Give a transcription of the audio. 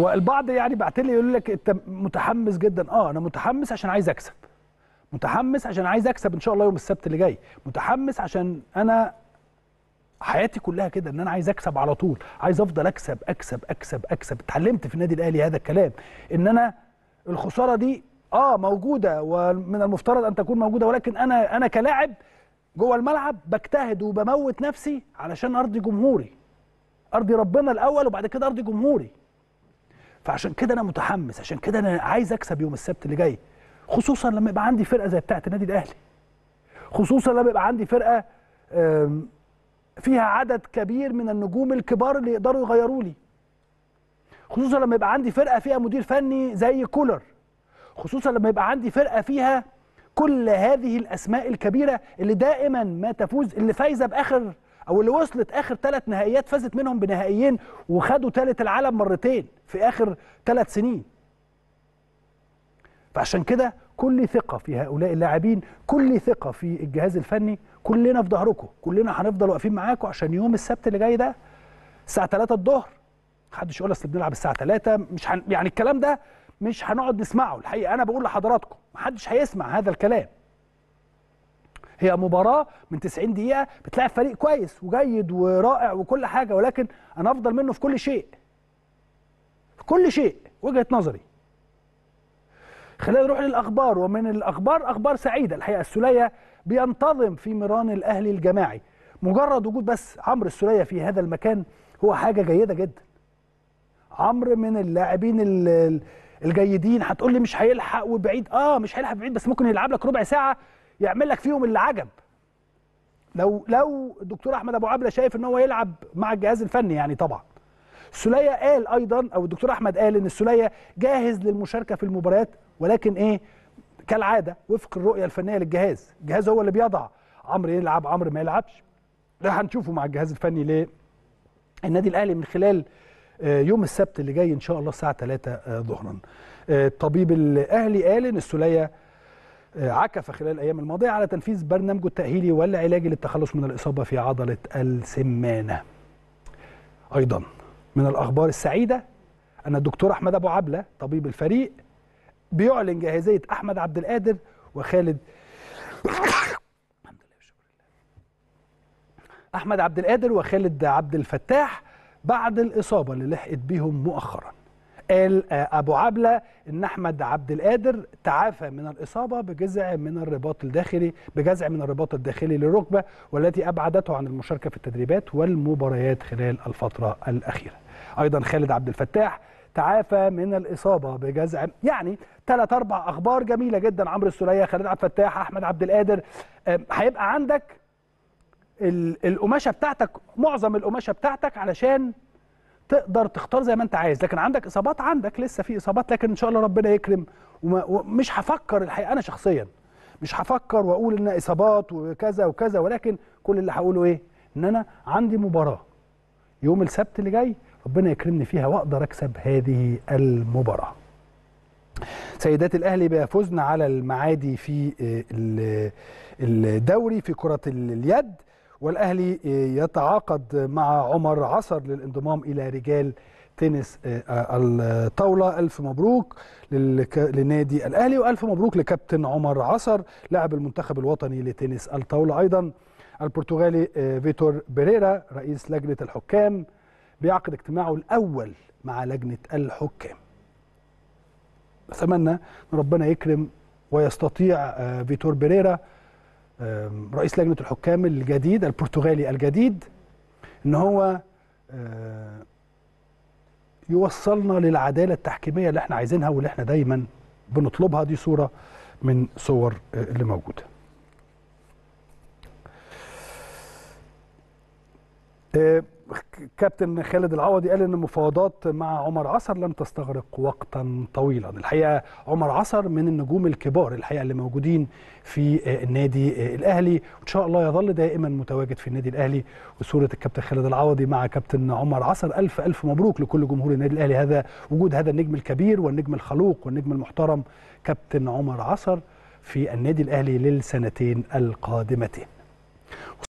والبعض يعني بعت لي يقول لك انت متحمس جدا اه انا متحمس عشان عايز اكسب متحمس عشان عايز اكسب ان شاء الله يوم السبت اللي جاي متحمس عشان انا حياتي كلها كده ان انا عايز اكسب على طول عايز افضل اكسب اكسب اكسب اكسب اتعلمت في النادي الاهلي هذا الكلام ان انا الخساره دي اه موجوده ومن المفترض ان تكون موجوده ولكن انا انا كلاعب جوه الملعب بجتهد وبموت نفسي علشان ارضي جمهوري ارضي ربنا الاول وبعد كده ارضي جمهوري فعشان كده انا متحمس عشان كده انا عايز اكسب يوم السبت اللي جاي خصوصا لما يبقى عندي فرقه زي بتاعه النادي الاهلي خصوصا لما يبقى عندي فرقه آم، فيها عدد كبير من النجوم الكبار اللي يقدروا يغيروا لي خصوصا لما يبقى عندي فرقه فيها مدير فني زي كولر خصوصا لما يبقى عندي فرقه فيها كل هذه الاسماء الكبيره اللي دائما ما تفوز اللي فايزه باخر او اللي وصلت اخر ثلاث نهائيات فازت منهم بنهائيين وخدوا ثالث العالم مرتين في اخر ثلاث سنين فعشان كده كل ثقه في هؤلاء اللاعبين كل ثقه في الجهاز الفني كلنا في ظهركم كلنا هنفضل واقفين معاكم عشان يوم السبت اللي جاي ده الساعه 3 الظهر محدش يقول اصل بنلعب الساعه 3 مش هن... يعني الكلام ده مش هنقعد نسمعه الحقيقه انا بقول لحضراتكم محدش هيسمع هذا الكلام هي مباراه من 90 دقيقه بتلاعب فريق كويس وجيد ورائع وكل حاجه ولكن انا افضل منه في كل شيء في كل شيء وجهه نظري خلينا نروح للاخبار ومن الاخبار اخبار سعيده الحقيقه السوليه بينتظم في ميران الاهلي الجماعي مجرد وجود بس عمرو السوليه في هذا المكان هو حاجه جيده جدا عمرو من اللاعبين ال- ال- الجيدين هتقول لي مش هيلحق وبعيد اه مش هيلحق بعيد بس ممكن يلعب لك ربع ساعه يعمل لك فيهم اللي عجب لو لو الدكتور احمد ابو عبله شايف ان هو يلعب مع الجهاز الفني يعني طبعا السوليه قال ايضا او الدكتور احمد قال ان السوليه جاهز للمشاركه في المباريات ولكن ايه كالعاده وفق الرؤيه الفنيه للجهاز الجهاز هو اللي بيضع عمرو يلعب عمرو ما يلعبش ده هنشوفه مع الجهاز الفني للنادي الاهلي من خلال آه، يوم السبت اللي جاي ان شاء الله الساعه 3 آه، ظهرا آه، الطبيب الاهلي قال ان السوليه آه، عكف خلال الايام الماضيه على تنفيذ برنامجه التاهيلي والعلاجي للتخلص من الاصابه في عضله السمانه ايضا من الاخبار السعيده ان الدكتور احمد ابو عبله طبيب الفريق بيعلن جاهزيه احمد عبد القادر وخالد الحمد لله والشكر لله. احمد عبد القادر وخالد عبد الفتاح بعد الاصابه اللي لحقت بيهم مؤخرا قال آه، ابو عبله ان احمد عبد القادر تعافى من الاصابه بجزع من الرباط الداخلي بجزع من الرباط الداخلي للركبه والتي ابعدته عن المشاركه في التدريبات والمباريات خلال الفتره الاخيره ايضا خالد عبد الفتاح تعافى من الاصابه بجزع يعني ثلاث اربع اخبار جميله جدا عمرو السوليه خالد عبد الفتاح احمد عبد القادر آه، هيبقى عندك ال- القماشه بتاعتك معظم القماشه بتاعتك علشان تقدر تختار زي ما انت عايز لكن عندك اصابات عندك لسه في اصابات لكن ان شاء الله ربنا يكرم وما ومش هفكر الحقيقه انا شخصيا مش هفكر واقول ان اصابات وكذا وكذا ولكن كل اللي هقوله ايه ان انا عندي مباراه يوم السبت اللي جاي ربنا يكرمني فيها واقدر اكسب هذه المباراه سيدات الاهلي بيفوزن على المعادي في آه، ال- الدوري في كره اليد والاهلي آه، يتعاقد مع عمر عصر للانضمام الى رجال تنس آه، آه، الطاوله الف مبروك للك- للنادي الاهلي والف مبروك لكابتن عمر عصر لاعب المنتخب الوطني لتنس الطاوله ايضا البرتغالي آه، فيتور بيريرا رئيس لجنه الحكام بيعقد اجتماعه الاول مع لجنه الحكام اتمنى ان ربنا يكرم ويستطيع آه، فيتور بيريرا آم، رئيس لجنه الحكام الجديد البرتغالي الجديد ان هو آه، يوصلنا للعداله التحكيميه اللي احنا عايزينها واللي احنا دايما بنطلبها دي صوره من صور آه، اللي موجوده. آه، كابتن خالد العوضي قال ان المفاوضات مع عمر عصر لن تستغرق وقتا طويلا الحقيقه عمر عصر من النجوم الكبار الحقيقه اللي موجودين في آه، النادي آه، الاهلي وان شاء الله يظل دائما متواجد في النادي الاهلي وصوره الكابتن خالد العوضي مع كابتن عمر عصر الف الف مبروك لكل جمهور النادي الاهلي هذا وجود هذا النجم الكبير والنجم الخلوق والنجم المحترم كابتن عمر عصر في النادي الاهلي للسنتين القادمتين